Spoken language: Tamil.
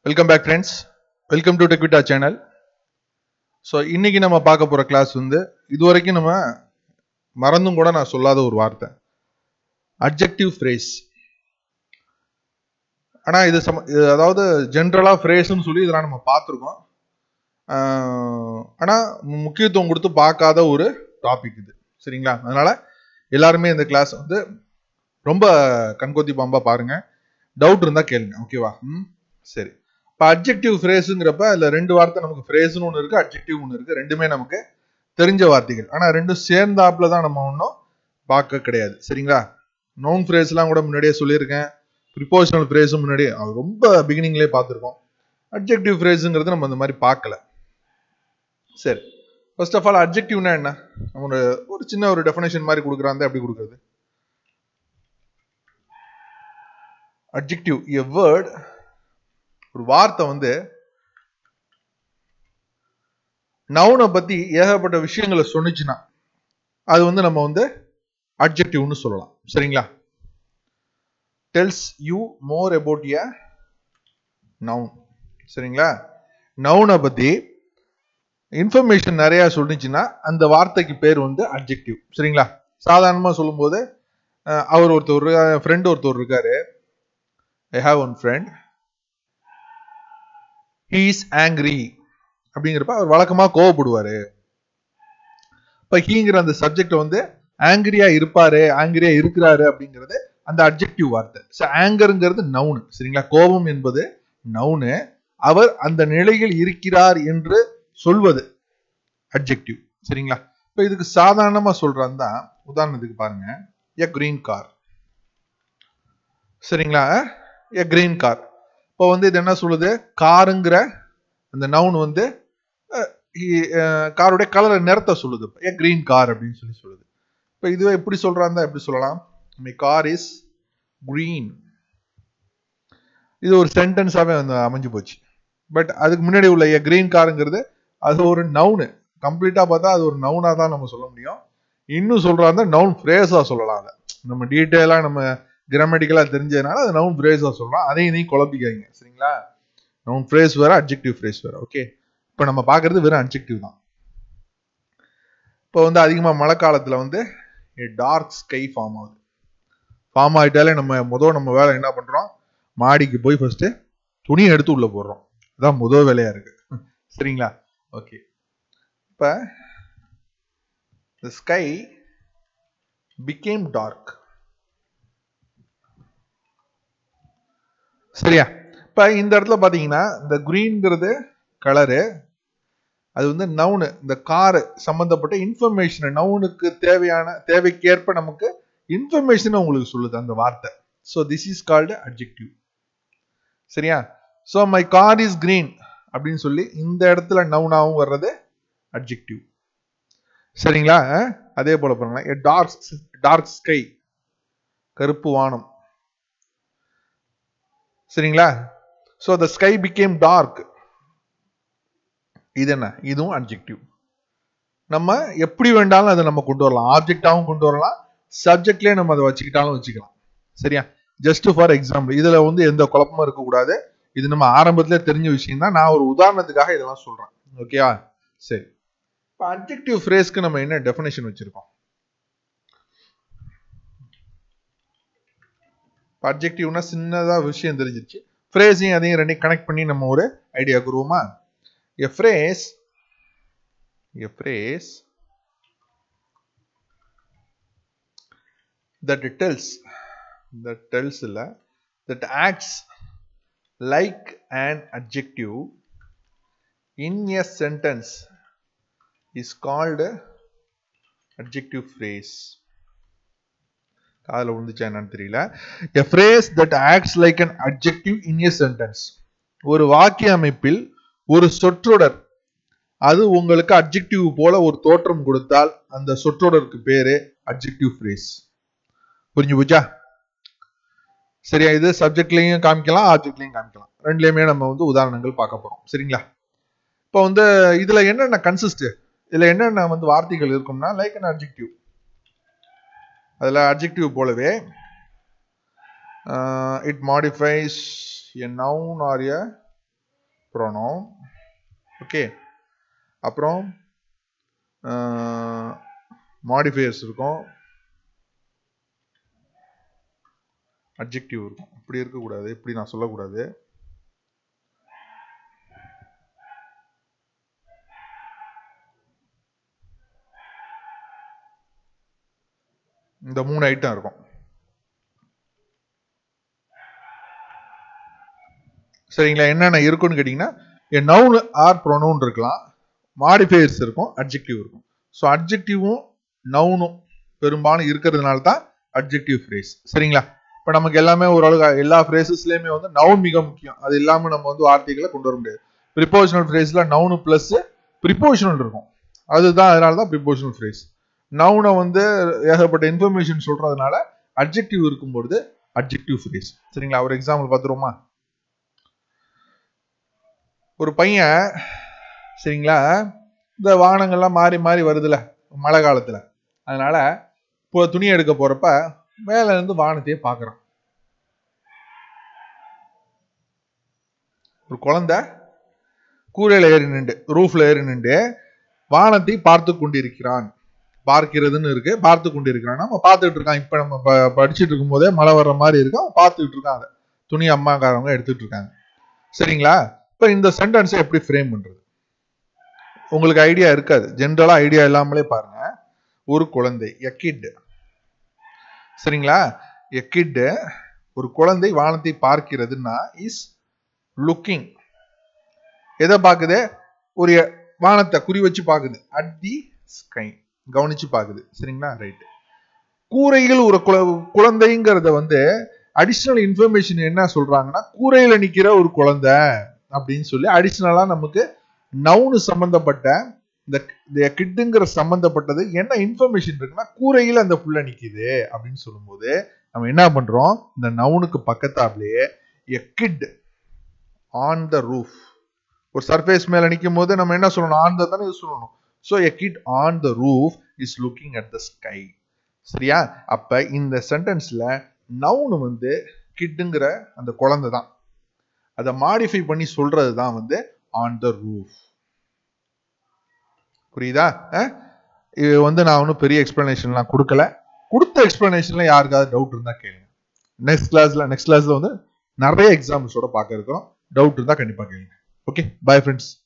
Welcome back friends welcome to டெக்விட்டா சேனல் ஸோ இன்னைக்கு நம்ம பார்க்க போகிற கிளாஸ் வந்து இது வரைக்கும் நம்ம மறந்தும் கூட நான் சொல்லாத ஒரு வார்த்தை அப்ஜெக்டிவ் ஃப்ரேஸ் ஆனால் இது சம இது அதாவது ஜென்ரலாக ஃப்ரேஸ்னு சொல்லி இதெல்லாம் நம்ம பார்த்துருக்கோம் ஆனால் முக்கியத்துவம் கொடுத்து பார்க்காத ஒரு டாபிக் இது சரிங்களா அதனால எல்லாருமே இந்த கிளாஸ் வந்து ரொம்ப கண்கொத்தி பாம்பா பாருங்க டவுட் இருந்தால் கேளுங்க ஓகேவா ம் சரி இப்போ அப்ஜெக்டிவ் ஃப்ரேஸுங்கிறப்ப அதில் ரெண்டு வார்த்தை நமக்கு ஃப்ரேஸ்னு ஒன்று இருக்குது அப்ஜெக்டிவ் ஒன்று இருக்குது ரெண்டுமே நமக்கு தெரிஞ்ச வார்த்தைகள் ஆனால் ரெண்டும் சேர்ந்தாப்புல தான் நம்ம ஒன்றும் பார்க்க கிடையாது சரிங்களா நோன் ஃப்ரேஸ்லாம் கூட முன்னாடியே சொல்லியிருக்கேன் ப்ரிப்போஷனல் ஃப்ரேஸும் முன்னாடியே அது ரொம்ப பிகினிங்லேயே பார்த்துருக்கோம் அப்ஜெக்டிவ் ஃப்ரேஸுங்கிறது நம்ம அந்த மாதிரி பார்க்கல சரி ஃபர்ஸ்ட் ஆஃப் ஆல் அப்ஜெக்டிவ்னா என்ன நம்ம ஒரு ஒரு சின்ன ஒரு டெஃபினேஷன் மாதிரி கொடுக்குறாங்க எப்படி கொடுக்குறது அப்ஜெக்டிவ் எ வேர்ட் ஒரு வார்த்தை வந்து நவுனை பத்தி ஏகப்பட்ட விஷயங்களை சொன்னிச்சுன்னா அது வந்து நம்ம வந்து அப்ஜெக்டிவ்னு சொல்லலாம் சரிங்களா tells you more about a noun சரிங்களா நவுனை பத்தி இன்ஃபர்மேஷன் நிறைய சொல்லிச்சுன்னா அந்த வார்த்தைக்கு பேர் வந்து அப்ஜெக்டிவ் சரிங்களா சாதாரணமாக சொல்லும்போது அவர் ஒருத்தர் ஃப்ரெண்ட் ஒருத்தர் இருக்காரு I have one friend he is angry அப்படிங்கிறப்ப அவர் வழக்கமாக கோவப்படுவார் இப்போ ஹீங்கிற அந்த சப்ஜெக்ட் வந்து ஆங்கிரியா இருப்பாரு ஆங்கிரியா இருக்கிறாரு அப்படிங்கிறது அந்த அப்ஜெக்டிவ் வார்த்தை ஸோ ஆங்கருங்கிறது நவுனு சரிங்களா கோபம் என்பது நவுனு அவர் அந்த நிலையில் இருக்கிறார் என்று சொல்வது அப்ஜெக்டிவ் சரிங்களா இப்போ இதுக்கு சாதாரணமாக சொல்றான் தான் உதாரணத்துக்கு பாருங்க எ கிரீன் கார் சரிங்களா எ கிரீன் கார் இப்போ வந்து இது என்ன சொல்லுது காருங்கிற அந்த நவுன் வந்து காருடைய கலரை நிறத்தை சொல்லுது ஏ கிரீன் கார் அப்படின்னு சொல்லி சொல்லுது இப்போ இதுவே எப்படி சொல்றாங்க எப்படி சொல்லலாம் மை கார் இஸ் கிரீன் இது ஒரு சென்டென்ஸாகவே வந்து அமைஞ்சு போச்சு பட் அதுக்கு முன்னாடி உள்ள ஏ கிரீன் காருங்கிறது அது ஒரு நவுனு கம்ப்ளீட்டாக பார்த்தா அது ஒரு நவுனாக தான் நம்ம சொல்ல முடியும் இன்னும் சொல்றாங்க நவுன் ஃப்ரேஸாக சொல்லலாம் அதை நம்ம டீட்டெயிலாக நம்ம கிராமட்டிக்கலாக தெரிஞ்சதுனால அது நவுன் ஃப்ரேஸாக சொல்லலாம் அதையும் நீ குழப்பிக்காதீங்க சரிங்களா நவுன் ஃப்ரேஸ் வேற அப்ஜெக்டிவ் ஃப்ரேஸ் வேற ஓகே இப்போ நம்ம பார்க்கறது வெறும் அப்ஜெக்டிவ் தான் இப்போ வந்து அதிகமாக மழை காலத்தில் வந்து டார்க் ஸ்கை ஃபார்ம் ஆகுது ஃபார்ம் ஆகிட்டாலே நம்ம முதல் நம்ம வேலை என்ன பண்ணுறோம் மாடிக்கு போய் ஃபர்ஸ்ட்டு துணியை எடுத்து உள்ளே போடுறோம் அதான் முதல் வேலையாக இருக்கு சரிங்களா ஓகே இப்போ த ஸ்கை பிகேம் டார்க் சரியா இப்போ இந்த இடத்துல பார்த்தீங்கன்னா இந்த க்ரீன்ங்கிறது கலரு அது வந்து நவுனு இந்த காரு சம்பந்தப்பட்ட இன்ஃபர்மேஷன் நவுனுக்கு தேவையான தேவைக்கேற்ப நமக்கு இன்ஃபர்மேஷன் உங்களுக்கு சொல்லுது அந்த வார்த்தை so this is called adjective சரியா so my car is green அப்படின்னு சொல்லி இந்த இடத்துல நவுனாவும் வர்றது அப்ஜெக்டிவ் சரிங்களா அதே போல பாருங்களேன் டார்க் டார்க் ஸ்கை கருப்பு வானம் சரிங்களா so the sky became dark இது என்ன இதுவும் அப்ஜெக்டிவ் நம்ம எப்படி வேண்டாலும் அதை நம்ம கொண்டு வரலாம் ஆப்ஜெக்டாகவும் கொண்டு வரலாம் சப்ஜெக்ட்லேயே நம்ம அதை வச்சுக்கிட்டாலும் வச்சுக்கலாம் சரியா ஜஸ்ட் ஃபார் எக்ஸாம்பிள் இதில் வந்து எந்த குழப்பமும் இருக்கக்கூடாது இது நம்ம ஆரம்பத்திலே தெரிஞ்ச விஷயம் தான் நான் ஒரு உதாரணத்துக்காக இதெல்லாம் சொல்கிறேன் ஓகேவா சரி இப்போ அப்ஜெக்டிவ் ஃப்ரேஸ்க்கு நம்ம என்ன டெஃபினேஷன் வச்சுருக்கோம் அப்ஜெக்டிவ்னா சின்னதாக விஷயம் தெரிஞ்சிருச்சு ஃப்ரேஸையும் அதையும் ரெண்டையும் கனெக்ட் பண்ணி நம்ம ஒரு ஐடியா கூறுவோமா a phrase a phrase that tells that tells இல்ல that acts like an adjective in a sentence is called adjective phrase காதில் விழுந்துச்சா என்னன்னு தெரியல a phrase that acts like an adjective in a sentence ஒரு வாக்கிய அமைப்பில் ஒரு சொற்றொடர் அது உங்களுக்கு அப்ஜெக்டிவ் போல ஒரு தோற்றம் கொடுத்தால் அந்த சொற்றொடருக்கு பேரு அப்ஜெக்டிவ் ஃப்ரேஸ் புரிஞ்சு போச்சா சரியா இது சப்ஜெக்ட்லயும் காமிக்கலாம் ஆப்ஜெக்ட்லயும் காமிக்கலாம் ரெண்டுலயுமே நம்ம வந்து உதாரணங்கள் பார்க்க போறோம் சரிங்களா இப்போ வந்து இதுல என்னென்ன கன்சிஸ்ட் இதுல என்னென்ன வந்து வார்த்தைகள் இருக்கும்னா லைக் அன் அப்ஜெக்டிவ் அதுல அப்ஜெக்டிவ் போலவே it modifies a noun or a pronoun okay அப்புறம் மாடிஃபையர்ஸ் இருக்கும் அப்ஜெக்டிவ் இருக்கும் இப்படி இருக்கக்கூடாது இப்படி நான் சொல்லக்கூடாது இந்த மூணு ஐட்டம் இருக்கும் சரிங்களா என்னென்ன இருக்குன்னு கேட்டிங்கன்னா நவுன் ஆர் ப்ரொனவுன் இருக்கலாம் மாடிஃபையர்ஸ் இருக்கும் அட்ஜெக்டிவ் இருக்கும் ஸோ அட்ஜெக்டிவும் நவுனும் பெரும்பாலும் இருக்கிறதுனால தான் அட்ஜெக்டிவ் ஃப்ரேஸ் சரிங்களா இப்போ நமக்கு எல்லாமே ஓரளவுக்கு எல்லா ஃப்ரேசஸ்லேயுமே வந்து நவுன் மிக முக்கியம் அது இல்லாமல் நம்ம வந்து வார்த்தைகளை கொண்டு வர முடியாது ப்ரிப்போஷனல் ஃப்ரேஸில் நவுனு ப்ளஸ் ப்ரிப்போஷனல் இருக்கும் அதுதான் அதனால தான் ப்ரிப்போஷனல் ஃப்ரேஸ் நவுனை வந்து ஏகப்பட்ட இன்ஃபர்மேஷன் சொல்றதுனால அட்ஜெக்டிவ் இருக்கும்பொழுது அட்ஜெக்டிவ் ஃப்ரேஸ் சரிங்களா ஒரு எக்ஸாம்பிள் பார்த்துருவோமா ஒரு பையன் சரிங்களா இந்த வாகனங்கள்லாம் மாறி மாறி வருதுல மழை காலத்துல அதனால இப்போ துணி எடுக்க போறப்ப மேல இருந்து வானத்தையே பாக்குறான் ஒரு குழந்தை கூரையில ஏறி நின்று ரூஃப்ல ஏறி நின்று வானத்தை பார்த்து கொண்டிருக்கிறான் பார்க்கிறதுன்னு இருக்கு பார்த்து கொண்டிருக்கிறான் நம்ம பார்த்துட்டு இருக்கான் இப்ப நம்ம ப- படிச்சுட்டு இருக்கும் போதே மழை வர்ற மாதிரி இருக்கு அவன் பார்த்துட்டு இருக்கான் அதை துணி அம்மாக்காரவங்க எடுத்துட்டு இருக்காங்க சரிங்களா இப்ப இந்த சென்டென்ஸை எப்படி ஃப்ரேம் பண்றது உங்களுக்கு ஐடியா இருக்காது ஜென்ரலா ஐடியா இல்லாமலே பாருங்க ஒரு குழந்தை எக்கிட் சரிங்களா எக்கிட் ஒரு குழந்தை வானத்தை பார்க்கிறதுன்னா இஸ் லுக்கிங் எதை பார்க்குது ஒரு வானத்தை குறி வச்சு பார்க்குது அட் தி ஸ்கை கவனிச்சு பார்க்குது சரிங்களா ரைட் கூரையில் ஒரு குழ- குழந்தைங்கிறத வந்து அடிஷ்னல் இன்ஃபர்மேஷன் என்ன சொல்றாங்கன்னா கூரையில நிக்கிற ஒரு குழந்தை அப்படின்னு சொல்லி அடிஷ்னலா நமக்கு நவுனு சம்பந்தப்பட்ட இந்த இந்த கிட்டுங்கிற சம்பந்தப்பட்டது என்ன இன்ஃபர்மேஷன் இருக்குன்னா கூரையில் அந்த புள்ள நிக்குது அப்படின்னு சொல்லும்போது நம்ம என்ன பண்றோம் இந்த நவுனுக்கு பக்கத்தாப்லயே a kid on the roof ஒரு சர்ஃபேஸ் மேல நிக்கும் போது நம்ம என்ன சொல்லணும் ஆன் த தானே யூஸ் சொல்லணும் so a kid on the roof is looking at the sky சரியா அப்ப இந்த சென்டென்ஸ்ல நவுன் வந்து கிட்டுங்கிற அந்த குழந்தை தான் அதை மாடிஃபை பண்ணி சொல்றது தான் வந்து ஆன் த ரூஃப் புரியுதா அஹ்? இது வந்து நான் ஒன்றும் பெரிய எக்ஸ்பிளனேஷன்லாம் கொடுக்கல கொடுத்த எக்ஸ்பிளனேஷன்ல யாருக்காவது டவுட் இருந்தா கேளுங்க நெக்ஸ்ட் கிளாஸ்ல நெக்ஸ்ட் கிளாஸ்ல வந்து நிறைய எக்ஸாம்பிள்ஸோட பார்க்க இருக்கிறோம் டவுட் இருந்தா கண்டிப்பா கேளுங்க ஓகே பை ஃப்ரெண்ட்ஸ்